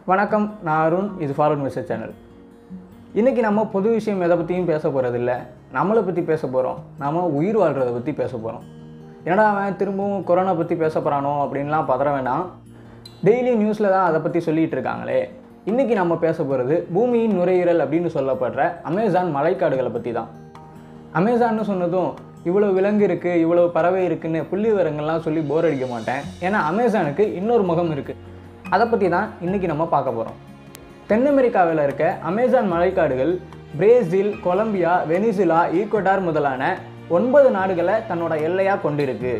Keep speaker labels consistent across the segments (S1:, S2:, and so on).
S1: வணக்கம் நான் அருண் இது ஃபார்வர்ட் மெசேஜ் சேனல் இன்றைக்கி நம்ம பொது விஷயம் எதை பற்றியும் பேச போகிறதில்ல நம்மளை பற்றி பேச போகிறோம் நாம உயிர் வாழ்கிறத பற்றி பேச போகிறோம் என்னடா அவன் திரும்பவும் கொரோனா பற்றி பேச போகிறானோ அப்படின்லாம் பதற வேணாம் டெய்லி நியூஸில் தான் அதை பற்றி சொல்லிகிட்டு இருக்காங்களே இன்றைக்கி நம்ம பேச போகிறது பூமியின் நுரையீரல் அப்படின்னு சொல்லப்படுற அமேசான் மலைக்காடுகளை பற்றி தான் அமேசான்னு சொன்னதும் இவ்வளோ விலங்கு இருக்குது இவ்வளோ பறவை இருக்குன்னு புள்ளி விவரங்கள்லாம் சொல்லி போர் அடிக்க மாட்டேன் ஏன்னா அமேசானுக்கு இன்னொரு முகம் இருக்குது அதை பற்றி தான் இன்றைக்கி நம்ம பார்க்க போகிறோம் தென் அமெரிக்காவில் இருக்க அமேசான் மலைக்காடுகள் பிரேசில் கொலம்பியா வெனிசுலா ஈக்குவடார் முதலான ஒன்பது நாடுகளை தன்னோட எல்லையாக கொண்டிருக்கு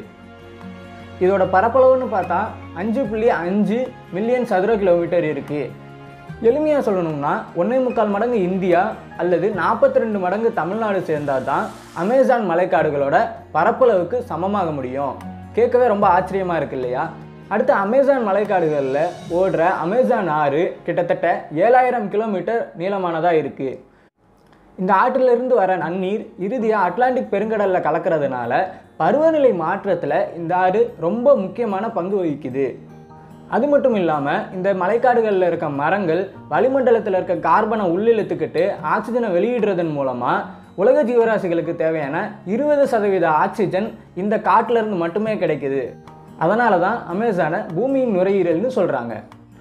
S1: இதோட பரப்பளவுன்னு பார்த்தா அஞ்சு புள்ளி அஞ்சு மில்லியன் சதுர கிலோமீட்டர் இருக்குது எளிமையாக சொல்லணும்னா ஒன்றே முக்கால் மடங்கு இந்தியா அல்லது நாற்பத்தி ரெண்டு மடங்கு தமிழ்நாடு சேர்ந்தால் தான் அமேசான் மலைக்காடுகளோட பரப்பளவுக்கு சமமாக முடியும் கேட்கவே ரொம்ப ஆச்சரியமாக இருக்கு இல்லையா அடுத்து அமேசான் மலைக்காடுகளில் ஓடுற அமேசான் ஆறு கிட்டத்தட்ட ஏழாயிரம் கிலோமீட்டர் நீளமானதாக இருக்குது இந்த ஆற்றிலிருந்து வர நன்னீர் இறுதியாக அட்லாண்டிக் பெருங்கடலில் கலக்கிறதுனால பருவநிலை மாற்றத்தில் இந்த ஆறு ரொம்ப முக்கியமான பங்கு வகிக்குது அது மட்டும் இல்லாமல் இந்த மலைக்காடுகளில் இருக்க மரங்கள் வளிமண்டலத்தில் இருக்க கார்பனை உள்ளிழுத்துக்கிட்டு ஆக்சிஜனை வெளியிடுறதன் மூலமாக உலக ஜீவராசிகளுக்கு தேவையான இருபது சதவீத ஆக்சிஜன் இந்த காட்டிலிருந்து மட்டுமே கிடைக்குது அதனால தான் அமேசானை பூமியின் நுரையீரல்னு சொல்கிறாங்க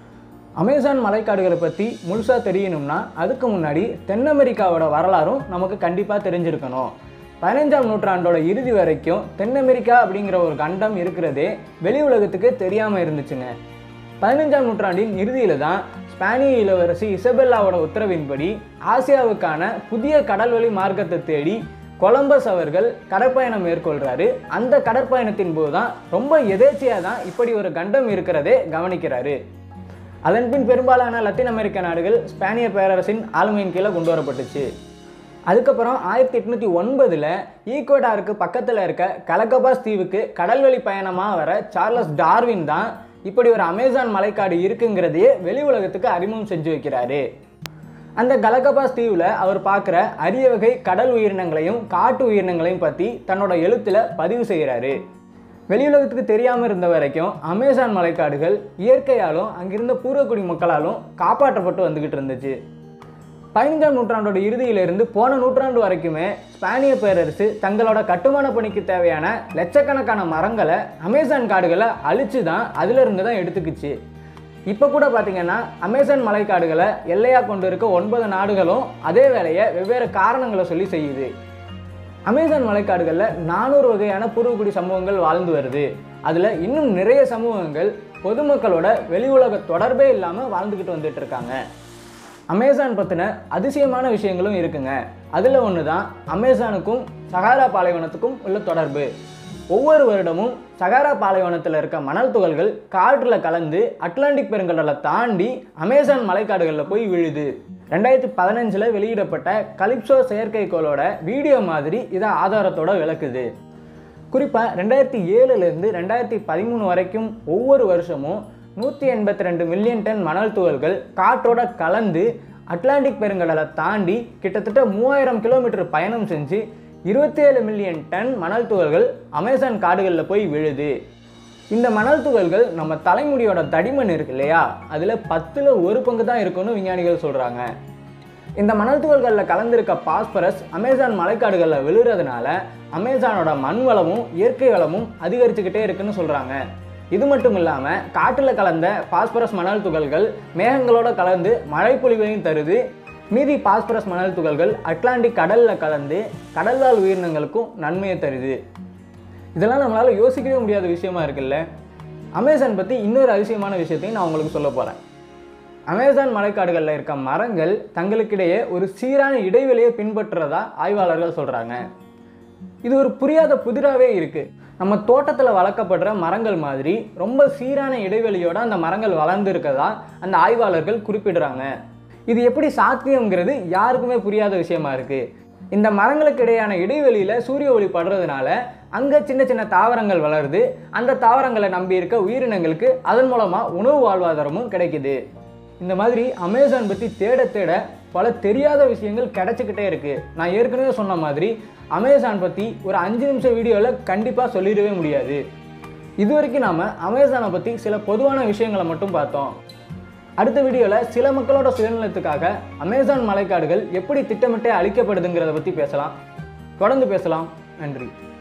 S1: அமேசான் மலைக்காடுகளை பற்றி முழுசாக தெரியணும்னா அதுக்கு முன்னாடி தென் அமெரிக்காவோட வரலாறும் நமக்கு கண்டிப்பாக தெரிஞ்சிருக்கணும் பதினைஞ்சாம் நூற்றாண்டோட இறுதி வரைக்கும் தென் அமெரிக்கா அப்படிங்கிற ஒரு கண்டம் இருக்கிறதே வெளி உலகத்துக்கு தெரியாமல் இருந்துச்சுங்க பதினைஞ்சாம் நூற்றாண்டின் இறுதியில் தான் ஸ்பானிய இளவரசி இசபெல்லாவோட உத்தரவின்படி ஆசியாவுக்கான புதிய கடல்வழி மார்க்கத்தை தேடி கொலம்பஸ் அவர்கள் கடற்பயணம் மேற்கொள்கிறாரு அந்த கடற்பயணத்தின் போது தான் ரொம்ப எதேச்சியாக தான் இப்படி ஒரு கண்டம் இருக்கிறதே கவனிக்கிறாரு அதன் பின் பெரும்பாலான லத்தீன் அமெரிக்க நாடுகள் ஸ்பானிய பேரரசின் ஆளுமையின் கீழே கொண்டு வரப்பட்டுச்சு அதுக்கப்புறம் ஆயிரத்தி எட்நூற்றி ஒன்பதில் ஈக்குவடாருக்கு பக்கத்தில் இருக்க கலக்கபாஸ் தீவுக்கு கடல்வழி பயணமாக வர சார்லஸ் டார்வின் தான் இப்படி ஒரு அமேசான் மலைக்காடு இருக்குங்கிறதையே வெளி உலகத்துக்கு அறிமுகம் செஞ்சு வைக்கிறாரு அந்த கலகபாஸ் தீவில் அவர் பார்க்குற அரிய வகை கடல் உயிரினங்களையும் காட்டு உயிரினங்களையும் பற்றி தன்னோட எழுத்தில் பதிவு செய்கிறாரு வெளியுலகத்துக்கு தெரியாமல் இருந்த வரைக்கும் அமேசான் மலைக்காடுகள் இயற்கையாலும் அங்கிருந்த பூர்வக்குடி மக்களாலும் காப்பாற்றப்பட்டு வந்துக்கிட்டு இருந்துச்சு பதினைஞ்சாம் நூற்றாண்டோட இறுதியிலிருந்து போன நூற்றாண்டு வரைக்குமே ஸ்பானிய பேரரசு தங்களோட கட்டுமான பணிக்கு தேவையான லட்சக்கணக்கான மரங்களை அமேசான் காடுகளை அழிச்சு தான் அதிலிருந்து தான் எடுத்துக்கிச்சு இப்போ கூட பார்த்தீங்கன்னா அமேசான் மலைக்காடுகளை எல்லையாக கொண்டு இருக்க ஒன்பது நாடுகளும் அதே வேலையை வெவ்வேறு காரணங்களை சொல்லி செய்யுது அமேசான் மலைக்காடுகளில் நானூறு வகையான பூர்வக்குடி சமூகங்கள் வாழ்ந்து வருது அதில் இன்னும் நிறைய சமூகங்கள் பொதுமக்களோட வெளி உலக தொடர்பே இல்லாமல் வாழ்ந்துக்கிட்டு வந்துட்டு இருக்காங்க அமேசான் பற்றின அதிசயமான விஷயங்களும் இருக்குங்க அதில் ஒன்று தான் அமேசானுக்கும் சகாரா பாலைவனத்துக்கும் உள்ள தொடர்பு ஒவ்வொரு வருடமும் சகாரா பாலைவனத்தில் இருக்க மணல் துகள்கள் காற்றில் கலந்து அட்லாண்டிக் பெருங்கடலை தாண்டி அமேசான் மலைக்காடுகளில் போய் விழுது ரெண்டாயிரத்தி பதினஞ்சில் வெளியிடப்பட்ட கலிப்சோ செயற்கைக்கோளோட வீடியோ மாதிரி இதை ஆதாரத்தோட விளக்குது குறிப்பாக ரெண்டாயிரத்தி ஏழுலேருந்து ரெண்டாயிரத்தி பதிமூணு வரைக்கும் ஒவ்வொரு வருஷமும் நூற்றி எண்பத்தி ரெண்டு மில்லியன் டன் மணல் துகள்கள் காற்றோட கலந்து அட்லாண்டிக் பெருங்கடலை தாண்டி கிட்டத்தட்ட மூவாயிரம் கிலோமீட்டர் பயணம் செஞ்சு இருபத்தி ஏழு மில்லியன் டன் மணல் துகள்கள் அமேசான் காடுகளில் போய் விழுது இந்த மணல் துகள்கள் நம்ம தலைமுடியோட தடிமன் இருக்கு இல்லையா அதில் பத்தில் ஒரு பங்கு தான் இருக்குன்னு விஞ்ஞானிகள் சொல்கிறாங்க இந்த மணல் துகள்களில் கலந்திருக்க பாஸ்பரஸ் அமேசான் மலைக்காடுகளில் விழுறதுனால அமேசானோட மண் வளமும் இயற்கை வளமும் அதிகரிச்சுக்கிட்டே இருக்குன்னு சொல்கிறாங்க இது மட்டும் இல்லாமல் காற்றில் கலந்த பாஸ்பரஸ் மணல் துகள்கள் மேகங்களோட கலந்து மழை பொழிவையும் தருது மீதி பாஸ்பரஸ் மணல் துகள்கள் அட்லாண்டிக் கடலில் கலந்து கடல்வாழ் உயிரினங்களுக்கும் நன்மையை தருது இதெல்லாம் நம்மளால் யோசிக்கவே முடியாத விஷயமா இருக்குல்ல அமேசான் பற்றி இன்னொரு அதிசயமான விஷயத்தையும் நான் உங்களுக்கு சொல்ல போகிறேன் அமேசான் மலைக்காடுகளில் இருக்க மரங்கள் தங்களுக்கிடையே ஒரு சீரான இடைவெளியை பின்பற்றுறதா ஆய்வாளர்கள் சொல்கிறாங்க இது ஒரு புரியாத புதிராகவே இருக்குது நம்ம தோட்டத்தில் வளர்க்கப்படுற மரங்கள் மாதிரி ரொம்ப சீரான இடைவெளியோட அந்த மரங்கள் வளர்ந்து இருக்கதா அந்த ஆய்வாளர்கள் குறிப்பிடுறாங்க இது எப்படி சாத்தியங்கிறது யாருக்குமே புரியாத விஷயமா இருக்குது இந்த மரங்களுக்கு இடையான இடைவெளியில் சூரிய ஒளி படுறதுனால அங்கே சின்ன சின்ன தாவரங்கள் வளருது அந்த தாவரங்களை நம்பி இருக்க உயிரினங்களுக்கு அதன் மூலமாக உணவு வாழ்வாதாரமும் கிடைக்குது இந்த மாதிரி அமேசான் பற்றி தேட தேட பல தெரியாத விஷயங்கள் கிடைச்சிக்கிட்டே இருக்குது நான் ஏற்கனவே சொன்ன மாதிரி அமேசான் பற்றி ஒரு அஞ்சு நிமிஷம் வீடியோவில் கண்டிப்பாக சொல்லிடவே முடியாது இது வரைக்கும் நாம் அமேசானை பற்றி சில பொதுவான விஷயங்களை மட்டும் பார்த்தோம் அடுத்த வீடியோவில் சில மக்களோட சுயநலத்துக்காக அமேசான் மலைக்காடுகள் எப்படி திட்டமிட்டே அழிக்கப்படுதுங்கிறத பற்றி பேசலாம் தொடர்ந்து பேசலாம் நன்றி